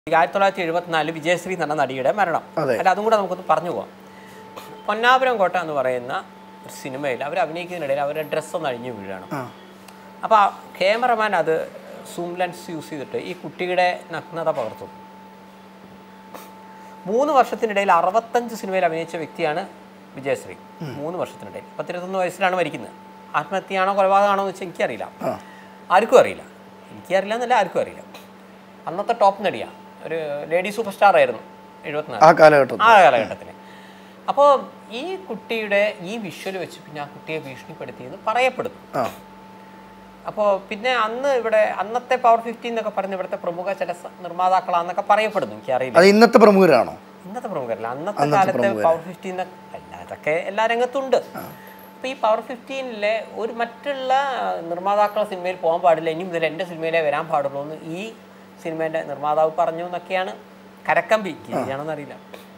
ആയിരത്തി തൊള്ളായിരത്തി എഴുപത്തിനാല് വിജയശ്രീ എന്ന നടിയുടെ മരണം അതെ. അല്ല അതും കൂടെ നമുക്കൊന്ന് പറഞ്ഞു പോവാം പൊന്നാപുരം കോട്ട എന്ന് പറയുന്ന ഒരു സിനിമയിൽ അവർ അഭിനയിക്കുന്നതിനിടയിൽ അവരുടെ ഡ്രസ്സൊന്ന് അഴിഞ്ഞു വീഴാണ് ആ അപ്പോൾ ആ ക്യാമറമാൻ അത് സൂം ലെൻസ് യൂസ് ചെയ്തിട്ട് ഈ കുട്ടിയുടെ നഗ്നത പകർത്തും മൂന്ന് വർഷത്തിനിടയിൽ അറുപത്തഞ്ച് സിനിമയിൽ അഭിനയിച്ച വ്യക്തിയാണ് വിജയശ്രീ മൂന്ന് വർഷത്തിനിടയിൽ പത്തിരുപത്തൊന്ന് വയസ്സിലാണ് മരിക്കുന്നത് ആത്മഹത്യയാണോ കൊലപാതകമാണോ എന്ന് വെച്ചാൽ എനിക്കറിയില്ല ആ ആർക്കും അറിയില്ല എനിക്കറിയില്ല എന്നല്ല ആർക്കും അറിയില്ല അന്നത്തെ ടോപ്പ് നടിയാണ് ഒരു ലേഡി സൂപ്പർ സ്റ്റാർ ആയിരുന്നു എഴുപത്തിനാല് ആ കാലഘട്ടത്തിൽ ആ കാലഘട്ടത്തിൽ അപ്പോൾ ഈ കുട്ടിയുടെ ഈ വിഷ്വൽ വെച്ച് പിന്നെ ആ കുട്ടിയെ ഭീഷണിപ്പെടുത്തിയെന്ന് പറയപ്പെടുന്നു ആ അപ്പോൾ പിന്നെ അന്ന് ഇവിടെ അന്നത്തെ പവർ ഫിഫ്റ്റി എന്നൊക്കെ പറഞ്ഞ് ഇവിടുത്തെ പ്രമുഖ ചില സ- നിർമ്മാതാക്കളാന്നൊക്കെ പറയപ്പെടുന്നു എനിക്കറിയില്ല അത് ഇന്നത്തെ പ്രമുഖരാണോ ഇന്നത്തെ പ്രമുഖരല്ല അന്നത്തെ കാലത്തെ പവർ ഫിഫ്റ്റീൻ അല്ല അതൊക്കെ എല്ലാ രംഗത്തുണ്ട് അപ്പോൾ ഈ പവർ ഫിഫ്റ്റീനിലെ ഒരു മറ്റുള്ള നിർമ്മാതാക്കളെ സിനിമയിൽ പോകാൻ പാടില്ല ഇനി മുതൽ എൻ്റെ സിനിമയിലേ വരാൻ പാടുള്ളൂ എന്ന് ഈ സിനിമേൻ്റെ നിർമ്മാതാവ് പറഞ്ഞു എന്നൊക്കെയാണ് കരക്കമ്പി ശരിയാണെന്ന് അറിയില്ല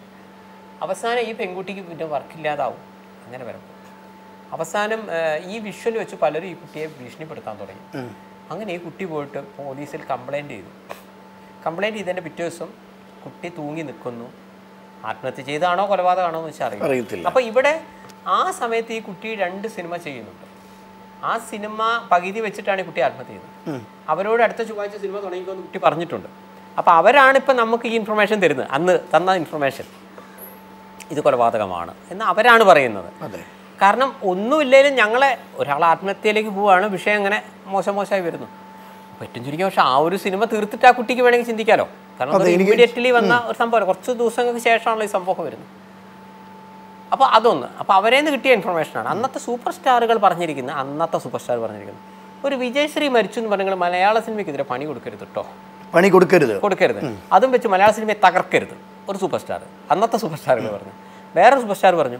അവസാനം ഈ പെൺകുട്ടിക്ക് പിന്നെ വർക്കില്ലാതാവും അങ്ങനെ വരും അവസാനം ആ, ഈ വിഷ്വൽ വെച്ച് പലരും ഈ കുട്ടിയെ ഭീഷണിപ്പെടുത്താൻ തുടങ്ങി അങ്ങനെ ഈ കുട്ടി പോയിട്ട് പോലീസിൽ കംപ്ലൈൻറ്റ് ചെയ്തു കംപ്ലൈൻറ്റ് ചെയ്തതിൻ്റെ പിറ്റേ ദിവസം കുട്ടി തൂങ്ങി നിൽക്കുന്നു ആത്മഹത്യ ചെയ്താണോ കൊലപാതകമാണോ എന്ന് വെച്ചാൽ അറിയില്ല അറിയത്തില്ല അപ്പോൾ ഇവിടെ ആ സമയത്ത് ഈ കുട്ടി രണ്ട് സിനിമ ചെയ്യുന്നുണ്ട് ആ സിനിമ പകുതി വെച്ചിട്ടാണ് ഈ കുട്ടി ആത്മഹത്യ ചെയ്തത് അവരോട് അടുത്ത ചൊവ്വാഴ്ച സിനിമ തുടങ്ങിക്കോന്ന് കുട്ടി പറഞ്ഞിട്ടുണ്ട് അപ്പോൾ അവരാണ് ഇപ്പം നമുക്ക് ഈ ഇൻഫർമേഷൻ തരുന്നത് അന്ന് തന്ന ഇൻഫർമേഷൻ ഇത് കൊലപാതകമാണ് എന്ന് അവരാണ് പറയുന്നത് അതെ കാരണം ഒന്നുമില്ലെങ്കിലും ഞങ്ങളെ ഒരാൾ ആത്മഹത്യയിലേക്ക് പോവുകയാണ് വിഷയം അങ്ങനെ മോശം മോശമായി വരുന്നു പറ്റും ചുരുക്കി പക്ഷെ ആ ഒരു സിനിമ തീർത്തിട്ട് ആ കുട്ടിക്ക് വേണമെങ്കിൽ ചിന്തിക്കാലോ കാരണം ഇമ്മീഡിയറ്റ്ലി വന്ന ഒരു സംഭവം കുറച്ച് ദിവസങ്ങൾക്ക് ശേഷമാണല്ലോ ഈ സംഭവം വരുന്നത് അപ്പോൾ അതൊന്ന് അപ്പോൾ അവരെ നിന്ന് കിട്ടിയ ഇൻഫർമേഷനാണ് അന്നത്തെ സൂപ്പർ സ്റ്റാറുകൾ പറഞ്ഞിരിക്കുന്ന അന്നത്തെ സൂപ്പർ സ്റ്റാർ പറഞ്ഞിരിക്കുന്നത് ഒരു വിജയശ്രീ മരിച്ചു എന്ന് പറഞ്ഞാൽ മലയാള സിനിമയ്ക്കെതിരെ പണി കൊടുക്കരുത് കേട്ടോ പണി കൊടുക്കരുത് കൊടുക്കരുത് അതും വെച്ച് മലയാള സിനിമയെ തകർക്കരുത് ഒരു സൂപ്പർ സ്റ്റാർ അന്നത്തെ സൂപ്പർ സ്റ്റാറുകൾ പറഞ്ഞു വേറെ സൂപ്പർ സ്റ്റാർ പറഞ്ഞു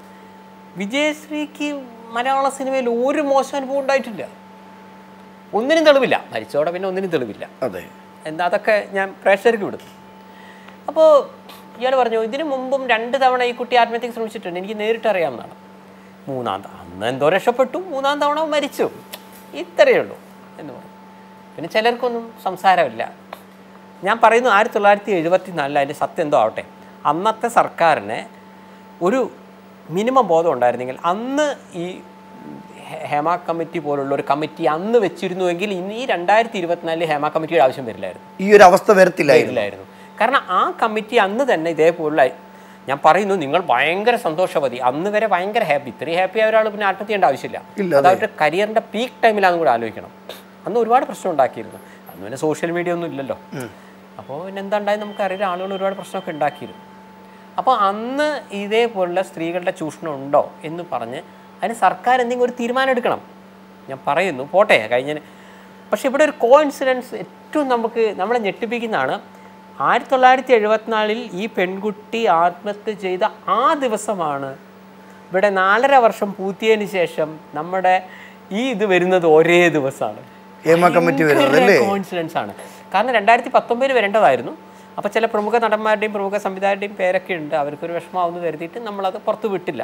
വിജയശ്രീക്ക് മലയാള സിനിമയിൽ ഒരു മോശം അനുഭവം ഉണ്ടായിട്ടില്ല ഒന്നിനും തെളിവില്ല മരിച്ചോടെ പിന്നെ ഒന്നിനും തെളിവില്ല അതെ എന്താ അതൊക്കെ ഞാൻ പ്രേക്ഷകർക്ക് വിടുന്നു അപ്പോൾ ഇയാൾ പറഞ്ഞു ഇതിനു മുമ്പും രണ്ട് തവണ ഈ കുട്ടി ആത്മഹത്യക്ക് ശ്രമിച്ചിട്ടുണ്ട് എനിക്ക് നേരിട്ട് അറിയാവുന്നതാണ് മൂന്നാം തവണ അന്ന് എന്തോ രക്ഷപ്പെട്ടു മൂന്നാം തവണ മരിച്ചു ഇത്രയേ ഉള്ളൂ എന്ന് പറഞ്ഞു പിന്നെ ചിലർക്കൊന്നും സംസാരമില്ല ഞാൻ പറയുന്നു ആയിരത്തി തൊള്ളായിരത്തി എഴുപത്തി നാലിൽ അതിൻ്റെ സത്യം എന്തോ ആവട്ടെ അന്നത്തെ സർക്കാരിന് ഒരു മിനിമം ബോധം ഉണ്ടായിരുന്നെങ്കിൽ അന്ന് ഈ ഹെ- ഹേമ കമ്മിറ്റി പോലുള്ള ഒരു കമ്മിറ്റി അന്ന് വെച്ചിരുന്നുവെങ്കിൽ ഇന്ന് ഈ രണ്ടായിരത്തി ഇരുപത്തിനാലിൽ ഹേമ കമ്മിറ്റിയുടെ ആവശ്യം വരില്ലായിരുന്നു ഈ ഒരു അവസ്ഥ വരത്തില്ലായിരുന്നു ഇല്ലായിരുന്നു കാരണം ആ കമ്മിറ്റി അന്ന് തന്നെ ഇതേപോലുള്ള ഞാൻ പറയുന്നു നിങ്ങൾ ഭയങ്കര സന്തോഷവതി അന്ന് വരെ ഭയങ്കര ഹാപ്പി ഇത്രയും ഹാപ്പി ആയ ഒരാൾ പിന്നെ ആത്മഹത്യ ചെയ്യേണ്ട ആവശ്യമില്ല ഇല്ല, അത് അവരുടെ കരിയറിന്റെ പീക്ക് ടൈമിലാണെന്ന് കൂടെ ആലോചിക്കണം അന്ന് ഒരുപാട് പ്രശ്നം ഉണ്ടാക്കിയിരുന്നു അന്ന് പിന്നെ സോഷ്യൽ മീഡിയ ഒന്നും ഇല്ലല്ലോ അപ്പോൾ പിന്നെ എന്താ ഉണ്ടായത് നമുക്കറിയില്ല ആളുകൾ ഒരുപാട് പ്രശ്നമൊക്കെ ഉണ്ടാക്കിയിരുന്നു അപ്പോൾ അന്ന് ഇതേപോലുള്ള സ്ത്രീകളുടെ ചൂഷണം ഉണ്ടോ എന്ന് പറഞ്ഞ് അതിന് സർക്കാർ എന്തെങ്കിലും ഒരു തീരുമാനം എടുക്കണം ഞാൻ പറയുന്നു പോട്ടെ കഴിഞ്ഞതിന് പക്ഷെ ഇവിടെ ഒരു കോ ഇൻസിഡൻസ് ഏറ്റവും നമുക്ക് നമ്മളെ ഞെട്ടിപ്പിക്കുന്നതാണ് ആയിരത്തി തൊള്ളായിരത്തി എഴുപത്തിനാലിൽ ഈ പെൺകുട്ടി ആത്മഹത്യ ചെയ്ത ആ ദിവസമാണ് ഇവിടെ നാലര വർഷം പൂർത്തിയതിന് ശേഷം നമ്മുടെ ഈ ഇത് വരുന്നത് ഒരേ ദിവസമാണ് ഹേമ കമ്മിറ്റി വരുന്നത് അല്ലേ കോയിൻസിഡൻസ് ആണ് കാരണം രണ്ടായിരത്തി പത്തൊമ്പതിൽ വരേണ്ടതായിരുന്നു അപ്പോൾ ചില പ്രമുഖ നടന്മാരുടെയും പ്രമുഖ സംവിധായകരുടെയും പേരൊക്കെ ഉണ്ട് അവർക്കൊരു വിഷമാവെന്ന് കരുതിയിട്ട് നമ്മളത് പുറത്ത് വിട്ടില്ല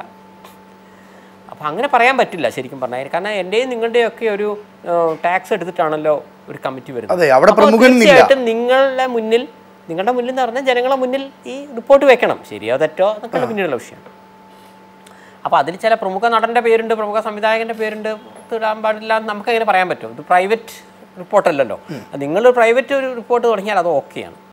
അപ്പോൾ അങ്ങനെ പറയാൻ പറ്റില്ല ശരിക്കും പറഞ്ഞാൽ കാരണം എൻ്റെയും നിങ്ങളുടെയും ഒക്കെ ഒരു ടാക്സ് എടുത്തിട്ടാണല്ലോ ഒരു കമ്മിറ്റി വരുന്നത് അതെ അവിടെ അപ്പോൾ പ്രമുഖനില്ല തീർച്ചയായിട്ടും നിങ്ങളുടെ മുന്നിൽ നിങ്ങളുടെ മുന്നിൽ എന്ന് പറഞ്ഞാൽ ജനങ്ങളെ മുന്നിൽ ഈ റിപ്പോർട്ട് വെക്കണം ശരിയോ തെറ്റോ എന്നൊക്കെയുള്ള പിന്നീടുള്ള വിഷയം അപ്പോൾ അതിൽ ചില പ്രമുഖ നടൻ്റെ പേരുണ്ട് പ്രമുഖ സംവിധായകൻ്റെ പേരുണ്ട് ഇടാൻ പാടില്ല എന്ന് നമുക്ക് എങ്ങനെ പറയാൻ പറ്റും ഇത് പ്രൈവറ്റ് റിപ്പോർട്ടല്ലല്ലോ നിങ്ങളൊരു പ്രൈവറ്റ് ഒരു റിപ്പോർട്ട് തുടങ്ങിയാൽ അത് ഓക്കെയാണ്